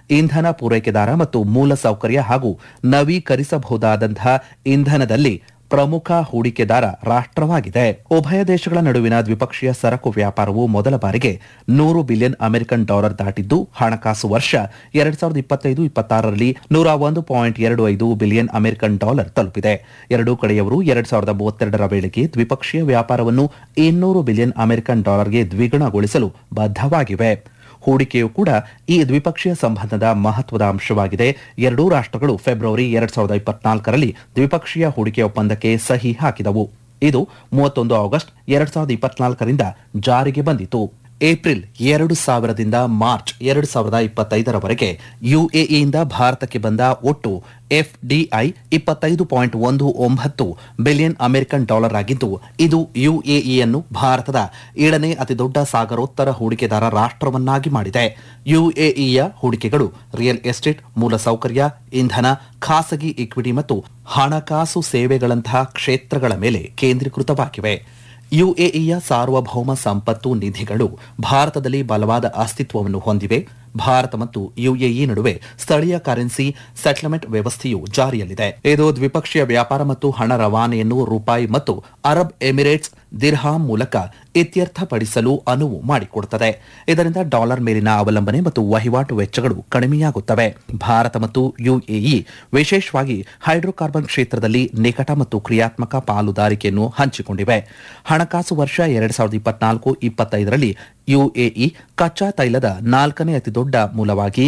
ಇಂಧನ ಪೂರೈಕೆದಾರ ಮತ್ತು ಮೂಲಸೌಕರ್ಯ ಹಾಗೂ ನವೀಕರಿಸಬಹುದಾದಂತಹ ಇಂಧನದಲ್ಲಿ ಪ್ರಮುಖ ಹೂಡಿಕೆದಾರ ರಾಷ್ಟ್ರವಾಗಿದೆ ಉಭಯ ದೇಶಗಳ ನಡುವಿನ ದ್ವಿಪಕ್ಷೀಯ ಸರಕು ವ್ಯಾಪಾರವು ಮೊದಲ ಬಾರಿಗೆ ನೂರು ಬಿಲಿಯನ್ ಅಮೆರಿಕನ್ ಡಾಲರ್ ದಾಟಿದ್ದು ಹಣಕಾಸು ವರ್ಷ ಎರಡ್ ಸಾವಿರದ ಇಪ್ಪತ್ತೈದು ಇಪ್ಪತ್ತಾರರಲ್ಲಿ ನೂರ ಒಂದು ಪಾಯಿಂಟ್ ಎರಡು ಐದು ಬಿಲಿಯನ್ ಅಮೆರಿಕನ್ ಡಾಲರ್ ತಲುಪಿದೆ ಎರಡೂ ಕಡೆಯವರು ಎರಡ್ ಸಾವಿರದ ಮೂವತ್ತೆರಡರ ವೇಳೆಗೆ ದ್ವಿಪಕ್ಷೀಯ ವ್ಯಾಪಾರವನ್ನು ಇನ್ನೂರು ಬಿಲಿಯನ್ ಅಮೆರಿಕನ್ ಡಾಲರ್ಗೆ ದ್ವಿಗುಣಗೊಳಿಸಲು ಬದ್ಧವಾಗಿವೆ ಹೂಡಿಕೆಯು ಕೂಡ ಈ ದ್ವಿಪಕ್ಷೀಯ ಸಂಬಂಧದ ಮಹತ್ವದ ಅಂಶವಾಗಿದೆ ಎರಡೂ ರಾಷ್ಟ್ರಗಳು ಫೆಬ್ರವರಿ ಎರಡ್ ಸಾವಿರದ ಇಪ್ಪತ್ನಾಲ್ಕರಲ್ಲಿ ದ್ವಿಪಕ್ಷೀಯ ಹೂಡಿಕೆ ಒಪ್ಪಂದಕ್ಕೆ ಸಹಿ ಹಾಕಿದವು ಇದು ಮೂವತ್ತೊಂದು ಆಗಸ್ಟ್ ಎರಡ್ ಸಾವಿರದ ಇಪ್ಪತ್ನಾಲ್ಕರಿಂದ ಜಾರಿಗೆ ಬಂದಿತು ಏಪ್ರಿಲ್ ಎರಡು ಸಾವಿರದಿಂದ ಮಾರ್ಚ್ ಎರಡು ಸಾವಿರದ ಇಪ್ಪತ್ತೈದರವರೆಗೆ ಯುಎಇಯಿಂದ ಭಾರತಕ್ಕೆ ಬಂದ ಒಟ್ಟು ಎಫ್ಡಿಐ ಇಪ್ಪತ್ತೈದು ಪಾಯಿಂಟ್ ಒಂದು ಒಂಬತ್ತು ಬಿಲಿಯನ್ ಅಮೆರಿಕನ್ ಡಾಲರ್ ಆಗಿದ್ದು ಇದು ಯುಎಇಯನ್ನು ಭಾರತದ ಏಳನೇ ಅತಿದೊಡ್ಡ ಸಾಗರೋತ್ತರ ಹೂಡಿಕೆದಾರ ರಾಷ್ಟ್ರವನ್ನಾಗಿ ಮಾಡಿದೆ ಯುಎಇಯ ಹೂಡಿಕೆಗಳು ರಿಯಲ್ ಎಸ್ಟೇಟ್ ಮೂಲಸೌಕರ್ಯ ಇಂಧನ ಖಾಸಗಿ ಇಕ್ವಿಟಿ ಮತ್ತು ಹಣಕಾಸು ಸೇವೆಗಳಂತಹ ಕ್ಷೇತ್ರಗಳ ಮೇಲೆ ಕೇಂದ್ರೀಕೃತವಾಗಿವೆ ಯುಎಇಯ ಸಾರ್ವಭೌಮ ಸಂಪತ್ತು ನಿಧಿಗಳು ಭಾರತದಲ್ಲಿ ಬಲವಾದ ಅಸ್ತಿತ್ವವನ್ನು ಹೊಂದಿವೆ ಭಾರತ ಮತ್ತು ಯುಎಇ ನಡುವೆ ಸ್ಥಳೀಯ ಕರೆನ್ಸಿ ಸೆಟಲ್ಮೆಂಟ್ ವ್ಯವಸ್ಥೆಯು ಜಾರಿಯಲ್ಲಿದೆ ಇದು ದ್ವಿಪಕ್ಷೀಯ ವ್ಯಾಪಾರ ಮತ್ತು ಹಣ ರವಾನೆಯನ್ನು ರೂಪಾಯಿ ಮತ್ತು ಅರಬ್ ಎಮಿರೇಟ್ಸ್ ದಿರ್ಹಾಮ್ ಮೂಲಕ ಇತ್ಯರ್ಥಪಡಿಸಲು ಅನುವು ಮಾಡಿಕೊಡುತ್ತದೆ ಇದರಿಂದ ಡಾಲರ್ ಮೇಲಿನ ಅವಲಂಬನೆ ಮತ್ತು ವಹಿವಾಟು ವೆಚ್ಚಗಳು ಕಡಿಮೆಯಾಗುತ್ತವೆ ಭಾರತ ಮತ್ತು ಯುಎಇ ವಿಶೇಷವಾಗಿ ಹೈಡ್ರೋಕಾರ್ಬನ್ ಕ್ಷೇತ್ರದಲ್ಲಿ ನಿಕಟ ಮತ್ತು ಕ್ರಿಯಾತ್ಮಕ ಪಾಲುದಾರಿಕೆಯನ್ನು ಹಂಚಿಕೊಂಡಿವೆ ಹಣಕಾಸು ವರ್ಷ ಎರಡ್ ಸಾವಿರದ ಇಪ್ಪತ್ನಾಲ್ಕು ಇಪ್ಪತ್ತೈದರಲ್ಲಿ ಯುಎಇ ಕಚ್ಚಾ ತೈಲದ ನಾಲ್ಕನೇ ಅತಿದೊಡ್ಡ ಮೂಲವಾಗಿ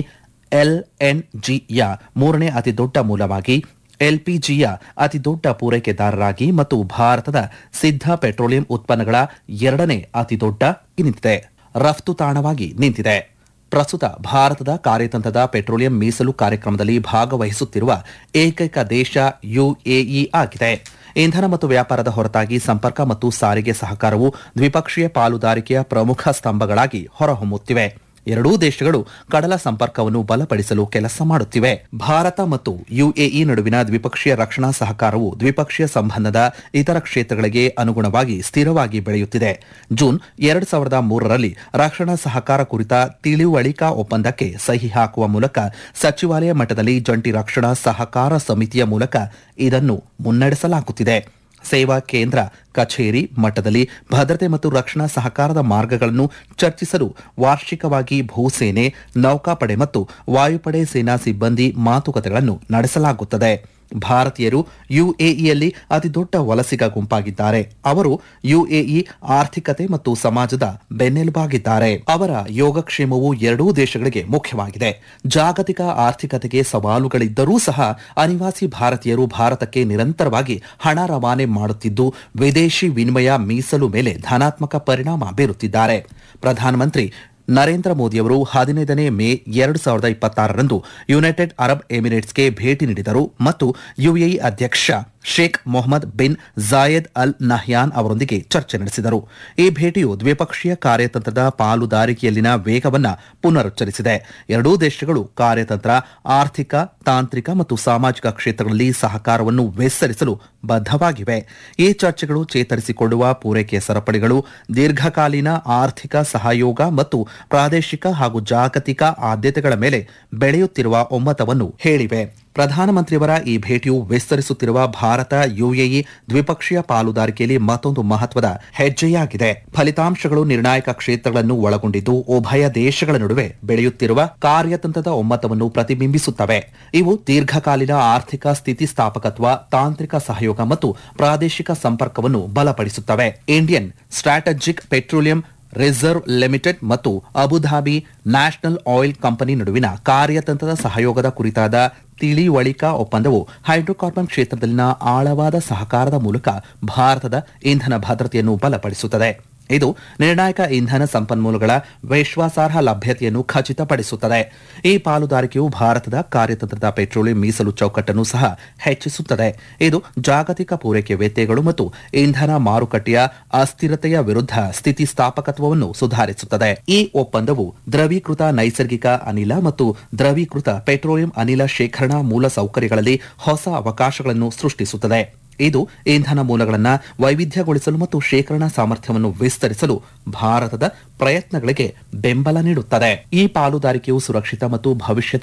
ಎಲ್ಎನ್ಜಿಯ ಮೂರನೇ ಅತಿದೊಡ್ಡ ಮೂಲವಾಗಿ ಎಲ್ಪಿಜಿಯ ಅತಿದೊಡ್ಡ ಪೂರೈಕೆದಾರರಾಗಿ ಮತ್ತು ಭಾರತದ ಸಿದ್ಧ ಪೆಟ್ರೋಲಿಯಂ ಉತ್ಪನ್ನಗಳ ಎರಡನೇ ಅತಿದೊಡ್ಡ ನಿಂತಿದೆ ರಫ್ತು ತಾಣವಾಗಿ ನಿಂತಿದೆ ಪ್ರಸ್ತುತ ಭಾರತದ ಕಾರ್ಯತಂತ್ರದ ಪೆಟ್ರೋಲಿಯಂ ಮೀಸಲು ಕಾರ್ಯಕ್ರಮದಲ್ಲಿ ಭಾಗವಹಿಸುತ್ತಿರುವ ಏಕೈಕ ದೇಶ ಯುಎಇ ಆಗಿದೆ ಇಂಧನ ಮತ್ತು ವ್ಯಾಪಾರದ ಹೊರತಾಗಿ ಸಂಪರ್ಕ ಮತ್ತು ಸಾರಿಗೆ ಸಹಕಾರವು ದ್ವಿಪಕ್ಷೀಯ ಪಾಲುದಾರಿಕೆಯ ಪ್ರಮುಖ ಸ್ತಂಭಗಳಾಗಿ ಹೊರಹೊಮ್ಮುತ್ತಿವೆ ಎರಡೂ ದೇಶಗಳು ಕಡಲ ಸಂಪರ್ಕವನ್ನು ಬಲಪಡಿಸಲು ಕೆಲಸ ಮಾಡುತ್ತಿವೆ ಭಾರತ ಮತ್ತು ಯುಎಇ ನಡುವಿನ ದ್ವಿಪಕ್ಷೀಯ ರಕ್ಷಣಾ ಸಹಕಾರವು ದ್ವಿಪಕ್ಷೀಯ ಸಂಬಂಧದ ಇತರ ಕ್ಷೇತ್ರಗಳಿಗೆ ಅನುಗುಣವಾಗಿ ಸ್ಥಿರವಾಗಿ ಬೆಳೆಯುತ್ತಿದೆ ಜೂನ್ ಎರಡ್ ಸಾವಿರದ ಮೂರರಲ್ಲಿ ರಕ್ಷಣಾ ಸಹಕಾರ ಕುರಿತ ತಿಳಿವಳಿಕಾ ಒಪ್ಪಂದಕ್ಕೆ ಸಹಿ ಹಾಕುವ ಮೂಲಕ ಸಚಿವಾಲಯ ಮಟ್ಟದಲ್ಲಿ ಜಂಟಿ ರಕ್ಷಣಾ ಸಹಕಾರ ಸಮಿತಿಯ ಮೂಲಕ ಇದನ್ನು ಮುನ್ನಡೆಸಲಾಗುತ್ತಿದೆ ಸೇವಾ ಕೇಂದ್ರ ಕಚೇರಿ ಮಟ್ಟದಲ್ಲಿ ಭದ್ರತೆ ಮತ್ತು ರಕ್ಷಣಾ ಸಹಕಾರದ ಮಾರ್ಗಗಳನ್ನು ಚರ್ಚಿಸಲು ವಾರ್ಷಿಕವಾಗಿ ಭೂಸೇನೆ ನೌಕಾಪಡೆ ಮತ್ತು ವಾಯುಪಡೆ ಸೇನಾ ಸಿಬ್ಬಂದಿ ಮಾತುಕತೆಗಳನ್ನು ನಡೆಸಲಾಗುತ್ತದೆ ಭಾರತೀಯರು ಯುಎಇಯಲ್ಲಿ ಅತಿದೊಡ್ಡ ವಲಸಿಗ ಗುಂಪಾಗಿದ್ದಾರೆ ಅವರು ಯುಎಇ ಆರ್ಥಿಕತೆ ಮತ್ತು ಸಮಾಜದ ಬೆನ್ನೆಲುಬಾಗಿದ್ದಾರೆ ಅವರ ಯೋಗಕ್ಷೇಮವು ಎರಡೂ ದೇಶಗಳಿಗೆ ಮುಖ್ಯವಾಗಿದೆ ಜಾಗತಿಕ ಆರ್ಥಿಕತೆಗೆ ಸವಾಲುಗಳಿದ್ದರೂ ಸಹ ಅನಿವಾಸಿ ಭಾರತೀಯರು ಭಾರತಕ್ಕೆ ನಿರಂತರವಾಗಿ ಹಣ ರವಾನೆ ಮಾಡುತ್ತಿದ್ದು ವಿದೇಶಿ ವಿನಿಮಯ ಮೀಸಲು ಮೇಲೆ ಧನಾತ್ಮಕ ಪರಿಣಾಮ ಬೀರುತ್ತಿದ್ದಾರೆ ಪ್ರಧಾನಮಂತ್ರಿ ನರೇಂದ್ರ ಮೋದಿಯವರು ಹದಿನೈದನೇ ಮೇ ಎರಡು ಸಾವಿರದ ಇಪ್ಪತ್ತಾರರಂದು ಯುನೈಟೆಡ್ ಅರಬ್ ಎಮಿರೇಟ್ಸ್ಗೆ ಭೇಟಿ ನೀಡಿದರು ಮತ್ತು ಯುಎಇ ಅಧ್ಯಕ್ಷ Sheikh Mohammed bin Zayed Al Nahyan ಅವರೊಂದಿಗೆ ಚರ್ಚೆ ನಡೆಸಿದರು ಈ ಭೇಟಿಯು ದ್ವಿಪಕ್ಷೀಯ ಕಾರ್ಯತಂತ್ರದ ಪಾಲುದಾರಿಕೆಯಲ್ಲಿನ ವೇಗವನ್ನು ಪುನರುಚ್ಚರಿಸಿದೆ ಎರಡೂ ದೇಶಗಳು ಕಾರ್ಯತಂತ್ರ ಆರ್ಥಿಕ ತಾಂತ್ರಿಕ ಮತ್ತು ಸಾಮಾಜಿಕ ಕ್ಷೇತ್ರಗಳಲ್ಲಿ ಸಹಕಾರವನ್ನು ವಿಸ್ತರಿಸಲು ಬದ್ಧವಾಗಿವೆ ಈ ಚರ್ಚೆಗಳು ಚೇತರಿಸಿಕೊಳ್ಳುವ ಪೂರೈಕೆ ಸರಪಳಿಗಳು ದೀರ್ಘಕಾಲೀನ ಆರ್ಥಿಕ ಸಹಯೋಗ ಮತ್ತು ಪ್ರಾದೇಶಿಕ ಹಾಗೂ ಜಾಗತಿಕ ಆದ್ಯತೆಗಳ ಮೇಲೆ ಬೆಳೆಯುತ್ತಿರುವ ಒಮ್ಮತವನ್ನು ಹೇಳಿವೆ ಪ್ರಧಾನಮಂತ್ರಿಯವರ ಈ ಭೇಟಿಯು ವಿಸ್ತರಿಸುತ್ತಿರುವ ಭಾರತ ಯುಎಇ ದ್ವಿಪಕ್ಷೀಯ ಪಾಲುದಾರಿಕೆಯಲ್ಲಿ ಮತ್ತೊಂದು ಮಹತ್ವದ ಹೆಜ್ಜೆಯಾಗಿದೆ ಫಲಿತಾಂಶಗಳು ನಿರ್ಣಾಯಕ ಕ್ಷೇತ್ರಗಳನ್ನು ಒಳಗೊಂಡಿದ್ದು ಉಭಯ ದೇಶಗಳ ನಡುವೆ ಬೆಳೆಯುತ್ತಿರುವ ಕಾರ್ಯತಂತ್ರದ ಒಮ್ಮತವನ್ನು ಪ್ರತಿಬಿಂಬಿಸುತ್ತವೆ ಇವು ದೀರ್ಘಕಾಲೀನ ಆರ್ಥಿಕ ಸ್ಥಿತಿಸ್ಥಾಪಕತ್ವ ತಾಂತ್ರಿಕ ಸಹಯೋಗ ಮತ್ತು ಪ್ರಾದೇಶಿಕ ಸಂಪರ್ಕವನ್ನು ಬಲಪಡಿಸುತ್ತವೆ Indian Strategic Petroleum Reserve Limited ಮತ್ತು ಅಬುಧಾಬಿ ನ್ಯಾಷನಲ್ ಆಯಿಲ್ ಕಂಪನಿ ನಡುವಿನ ಕಾರ್ಯತಂತ್ರದ ಸಹಯೋಗದ ಕುರಿತಾದ ತಿಳಿವಳಿಕಾ ಒಪ್ಪಂದವು ಹೈಡ್ರೋಕಾರ್ಬನ್ ಕ್ಷೇತ್ರದಲ್ಲಿನ ಆಳವಾದ ಸಹಕಾರದ ಮೂಲಕ ಭಾರತದ ಇಂಧನ ಭದ್ರತೆಯನ್ನು ಬಲಪಡಿಸುತ್ತದೆ ಇದು ನಿರ್ಣಾಯಕ ಇಂಧನ ಸಂಪನ್ಮೂಲಗಳ ವಿಶ್ವಾಸಾರ್ಹ ಲಭ್ಯತೆಯನ್ನು ಖಚಿತಪಡಿಸುತ್ತದೆ ಈ ಪಾಲುದಾರಿಕೆಯು ಭಾರತದ ಕಾರ್ಯತಂತ್ರದ ಪೆಟ್ರೋಲಿಯಂ ಮೀಸಲು ಚೌಕಟ್ಟನ್ನು ಸಹ ಹೆಚ್ಚಿಸುತ್ತದೆ ಇದು ಜಾಗತಿಕ ಪೂರೈಕೆ ವ್ಯತ್ಯಯಗಳು ಮತ್ತು ಇಂಧನ ಮಾರುಕಟ್ಟೆಯ ಅಸ್ಥಿರತೆಯ ವಿರುದ್ಧ ಸ್ಥಿತಿಸ್ಥಾಪಕತ್ವವನ್ನು ಸುಧಾರಿಸುತ್ತದೆ ಈ ಒಪ್ಪಂದವು ದ್ರವೀಕೃತ ನೈಸರ್ಗಿಕ ಅನಿಲ ಮತ್ತು ದ್ರವೀಕೃತ ಪೆಟ್ರೋಲಿಯಂ ಅನಿಲ ಶೇಖರಣಾ ಮೂಲ ಸೌಕರ್ಯಗಳಲ್ಲಿ ಹೊಸ ಅವಕಾಶಗಳನ್ನು ಸೃಷ್ಟಿಸುತ್ತದೆ ಇದು ಇಂಧನ ಮೂಲಗಳನ್ನು ವೈವಿಧ್ಯಗೊಳಿಸಲು ಮತ್ತು ಶೇಖರಣಾ ಸಾಮರ್ಥ್ಯವನ್ನು ವಿಸ್ತರಿಸಲು ಭಾರತದ ಪ್ರಯತ್ನಗಳಿಗೆ ಬೆಂಬಲ ನೀಡುತ್ತದೆ ಈ ಪಾಲುದಾರಿಕೆಯು ಸುರಕ್ಷಿತ ಮತ್ತು ಭವಿಷ್ಯದ